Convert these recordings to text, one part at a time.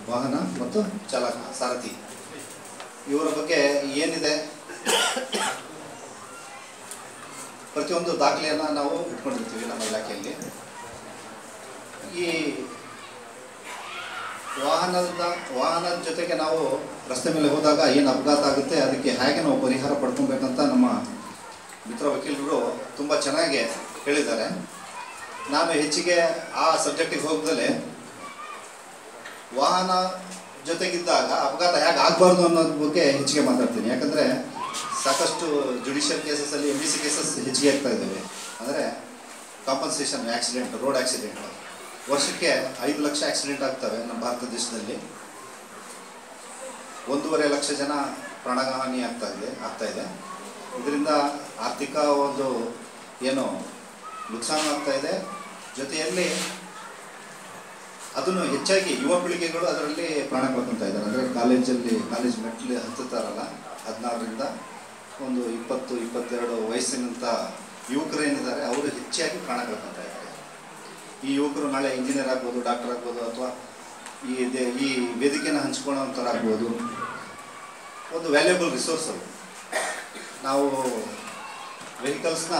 ವಾಹನ ಮತ್ತು ಚಾಲಕ ಸಾರಥಿ ಇವರ ಬಗ್ಗೆ ಏನಿದೆ ಪ್ರತಿಯೊಂದು ದಾಖಲೆಯನ್ನು ನಾವು ಇಟ್ಕೊಂಡಿರ್ತೀವಿ ನಮ್ಮ ಇಲಾಖೆಯಲ್ಲಿ ಈ ವಾಹನದ ವಾಹನದ ಜೊತೆಗೆ ನಾವು ರಸ್ತೆ ಮೇಲೆ ಹೋದಾಗ ಏನು ಅಪಘಾತ ಆಗುತ್ತೆ ಅದಕ್ಕೆ ಹೇಗೆ ನಾವು ಪರಿಹಾರ ಪಡ್ಕೊಬೇಕಂತ ನಮ್ಮ ಮಿತ್ರ ವಕೀಲರು ತುಂಬ ಚೆನ್ನಾಗಿ ಹೇಳಿದ್ದಾರೆ ನಾನು ಹೆಚ್ಚಿಗೆ ಆ ಸಬ್ಜೆಕ್ಟಿಗೆ ಹೋಗ್ದಲೇ ವಾಹನ ಜೊತೆಗಿದ್ದಾಗ ಅಪಘಾತ ಹೇಗೆ ಆಗಬಾರ್ದು ಅನ್ನೋದ್ರ ಬಗ್ಗೆ ಹೆಚ್ಚಿಗೆ ಮಾತಾಡ್ತೀನಿ ಯಾಕಂದರೆ ಸಾಕಷ್ಟು ಜುಡಿಷಿಯಲ್ ಕೇಸಸಲ್ಲಿ ಎಮ್ ಬಿ ಸಿ ಕೇಸಸ್ ಹೆಚ್ಚಿಗೆ ಆಗ್ತಾ ಇದ್ದಾವೆ ಅಂದರೆ ಕಾಂಪನ್ಸೇಷನ್ ಆಕ್ಸಿಡೆಂಟ್ ರೋಡ್ ಆಕ್ಸಿಡೆಂಟ್ ವರ್ಷಕ್ಕೆ ಐದು ಲಕ್ಷ ಆಕ್ಸಿಡೆಂಟ್ ಆಗ್ತವೆ ನಮ್ಮ ಭಾರತ ದೇಶದಲ್ಲಿ ಒಂದೂವರೆ ಲಕ್ಷ ಜನ ಪ್ರಾಣಹಾನಿ ಆಗ್ತಾ ಇದೆ ಆಗ್ತಾ ಇದೆ ಇದರಿಂದ ಆರ್ಥಿಕ ಒಂದು ಏನು ನುಕ್ಸಾನ ಆಗ್ತಾ ಇದೆ ಜೊತೆಯಲ್ಲಿ ಅದನ್ನು ಹೆಚ್ಚಾಗಿ ಯುವ ಪೀಳಿಗೆಗಳು ಅದರಲ್ಲಿ ಪ್ರಾಣ ಕಳ್ಕೊತಾ ಇದ್ದಾರೆ ಅಂದರೆ ಕಾಲೇಜಲ್ಲಿ ಕಾಲೇಜ್ ಮೆಟ್ಲು ಹತ್ತುತ್ತಾರಲ್ಲ ಹದಿನಾರರಿಂದ ಒಂದು ಇಪ್ಪತ್ತು ಇಪ್ಪತ್ತೆರಡು ವಯಸ್ಸಿನಂಥ ಯುವಕರೇನಿದ್ದಾರೆ ಅವರು ಹೆಚ್ಚಾಗಿ ಪ್ರಾಣ ಕಳ್ಕೊತಾ ಇದ್ದಾರೆ ಈ ಯುವಕರು ನಾಳೆ ಇಂಜಿನಿಯರ್ ಆಗ್ಬೋದು ಡಾಕ್ಟರ್ ಆಗ್ಬೋದು ಅಥವಾ ಈ ದೇ ಈ ವೇದಿಕೆನ ಹಂಚ್ಕೊಳ್ಳೋಂಥವ್ರು ಆಗ್ಬೋದು ಒಂದು ವ್ಯಾಲ್ಯೂಬಲ್ ರಿಸೋರ್ಸ್ ಅದು ನಾವು ವೆಹಿಕಲ್ಸ್ನ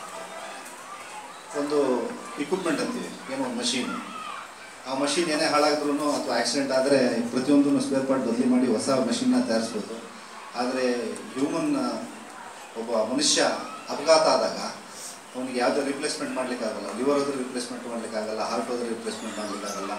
ಒಂದು ಇಕ್ವಿಪ್ಮೆಂಟ್ ಅಂತೀವಿ ಏನೋ ಒಂದು ಮಷೀನ್ ಆ ಮಷೀನ್ ಏನೇ ಹಾಳಾದ್ರೂ ಅಥವಾ ಆಕ್ಸಿಡೆಂಟ್ ಆದರೆ ಪ್ರತಿಯೊಂದನ್ನು ಸ್ಪೇರ್ ಪಾರ್ಟ್ ಬದಲಿ ಮಾಡಿ ಹೊಸ ಮಷೀನ್ನ ತಯಾರಿಸ್ಬೋದು ಆದರೆ ಹ್ಯೂಮನ್ ಒಬ್ಬ ಮನುಷ್ಯ ಅಪಘಾತ ಆದಾಗ ಅವನಿಗೆ ಯಾವುದೇ ರಿಪ್ಲೇಸ್ಮೆಂಟ್ ಮಾಡಲಿಕ್ಕಾಗಲ್ಲ ಲಿವರ್ ಹೋದ್ರೆ ರಿಪ್ಲೇಸ್ಮೆಂಟ್ ಮಾಡಲಿಕ್ಕಾಗಲ್ಲ ಹಾರ್ಟ್ ಹೋದ್ರೆ ರಿಪ್ಲೇಸ್ಮೆಂಟ್ ಮಾಡಲಿಕ್ಕಾಗಲ್ಲ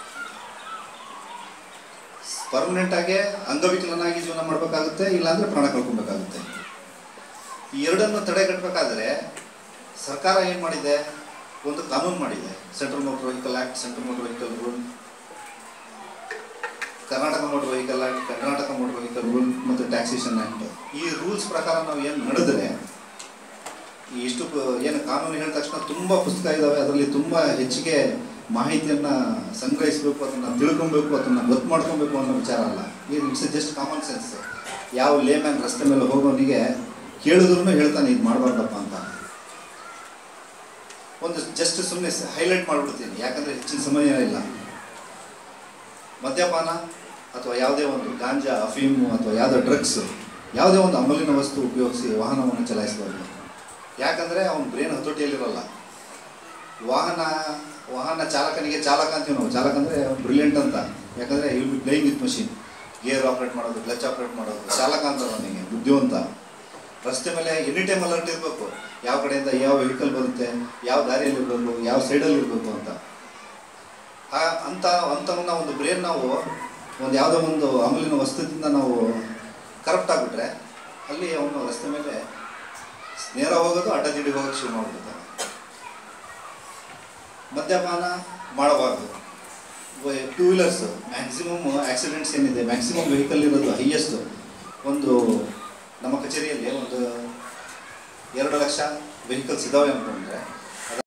ಪರ್ಮನೆಂಟಾಗಿ ಅಂಗವಿಕಲನಾಗಿ ಜೀವನ ಮಾಡಬೇಕಾಗುತ್ತೆ ಇಲ್ಲಾಂದರೆ ಪ್ರಾಣ ಕಳ್ಕೊಬೇಕಾಗುತ್ತೆ ಈ ಎರಡನ್ನು ತಡೆಗಟ್ಟಬೇಕಾದ್ರೆ ಸರ್ಕಾರ ಏನು ಮಾಡಿದೆ ಒಂದು ಕಾನೂನು ಮಾಡಿದೆ central motor vehicle act central motor vehicle rule Karnataka motor vehicle act Karnataka motor vehicle rule ಮತ್ತು ಟ್ಯಾಕ್ಸೇಷನ್ ಆ್ಯಕ್ಟ್ ಈ ರೂಲ್ಸ್ ಪ್ರಕಾರ ನಾವು ಏನು ನಡೆದ್ರೆ ಈ ಇಷ್ಟು ಪ- ಏನು ಕಾನೂನು ಹೇಳಿದ ತಕ್ಷಣ ತುಂಬ ಪುಸ್ತಕ ಇದ್ದಾವೆ ಅದರಲ್ಲಿ ತುಂಬ ಹೆಚ್ಚಿಗೆ ಮಾಹಿತಿಯನ್ನು ಸಂಗ್ರಹಿಸಬೇಕು ಅದನ್ನು ತಿಳ್ಕೊಬೇಕು ಅದನ್ನು ಗೊತ್ತು ಮಾಡ್ಕೊಬೇಕು ಅನ್ನೋ ವಿಚಾರ ಅಲ್ಲ ಇದು ಇಟ್ಸ್ ಜಸ್ಟ್ ಕಾಮನ್ ಸೆನ್ಸ್ ಯಾವ ಲೇಮ್ಯಾನ್ ರಸ್ತೆ ಮೇಲೆ ಹೋಗೋನಿಗೆ ಕೇಳಿದ್ರು ಹೇಳ್ತಾನೆ ಇದು ಮಾಡಬಾರ್ದಪ್ಪ ಅಂತ ಒಂದು ಜಸ್ಟ್ ಸುಮ್ಮನೆ ಹೈಲೈಟ್ ಮಾಡಿಬಿಡ್ತೀನಿ ಯಾಕಂದರೆ ಹೆಚ್ಚಿನ ಸಮಯ ಇಲ್ಲ ಮದ್ಯಪಾನ ಅಥವಾ ಯಾವುದೇ ಒಂದು ಗಾಂಜಾ ಅಫೀಮು ಅಥವಾ ಯಾವುದೋ ಡ್ರಗ್ಸ್ ಯಾವುದೇ ಒಂದು ಅಮಲಿನ ವಸ್ತು ಉಪಯೋಗಿಸಿ ವಾಹನವನ್ನು ಚಲಾಯಿಸಬಾರ್ದು ಯಾಕಂದರೆ ಅವನ ಬ್ರೇನ್ ಹತೋಟಿಯಲ್ಲಿರಲ್ಲ ವಾಹನ ವಾಹನ ಚಾಲಕನಿಗೆ ಚಾಲಕ ಅಂತೀವಿ ನಾವು ಚಾಲಕ ಅಂದರೆ ಬ್ರಿಲಿಯಂಟ್ ಅಂತ ಯಾಕಂದರೆ you be playing with machine gear operate ಮಾಡೋದು ಕ್ಲಚ್ ಆಪ್ರೇಟ್ ಮಾಡೋದು ಚಾಲಕ ಅಂತ ಅವನಿಗೆ ಬುದ್ಧಿವಂತ ರಸ್ತೆ ಮೇಲೆ ಎನಿ ಟೈಮ್ ಅಲರ್ಟ್ ಇರಬೇಕು ಯಾವ ಕಡೆಯಿಂದ ಯಾವ ವೆಹಿಕಲ್ ಬರುತ್ತೆ ಯಾವ ದಾರಿಯಲ್ಲಿ ಇರಬೇಕು ಯಾವ ಸೈಡಲ್ಲಿ ಇರಬೇಕು ಅಂತ ಆ ಅಂತ ಅಂಥವನ್ನ ಒಂದು ಬ್ರೇನ್ ನಾವು ಒಂದು ಯಾವುದೋ ಒಂದು ಅಮಲಿನ ವಸ್ತುದಿಂದ ನಾವು ಕರಪ್ಟ್ ಆಗಿಬಿಟ್ರೆ ಅಲ್ಲಿ ಅವನು ರಸ್ತೆ ಮೇಲೆ ನೇರ ಹೋಗೋದು ಅಡ್ಡದಿಡ್ಡಿ ಹೋಗೋಕ್ಕೆ ಶುರು ಮಾಡಿಬಿಡ್ತಾನೆ ಮದ್ಯಪಾನ ಮಾಡಬಾರ್ದು ಟೂ ವೀಲರ್ಸ್ ಮ್ಯಾಕ್ಸಿಮಮ್ ಆಕ್ಸಿಡೆಂಟ್ಸ್ ಏನಿದೆ ಮ್ಯಾಕ್ಸಿಮಮ್ ವೆಹಿಕಲ್ ಇರೋದು ಹೈಯೆಸ್ಟ್ ಒಂದು ನಮ್ಮ ಕಚೇರಿಯಲ್ಲಿ ಒಂದು ಎರಡು ಲಕ್ಷ ವೆಹಿಕಲ್ಸ್ ಇದ್ದಾವೆ ಅಂದ್ಕೊಂಡ್ರೆ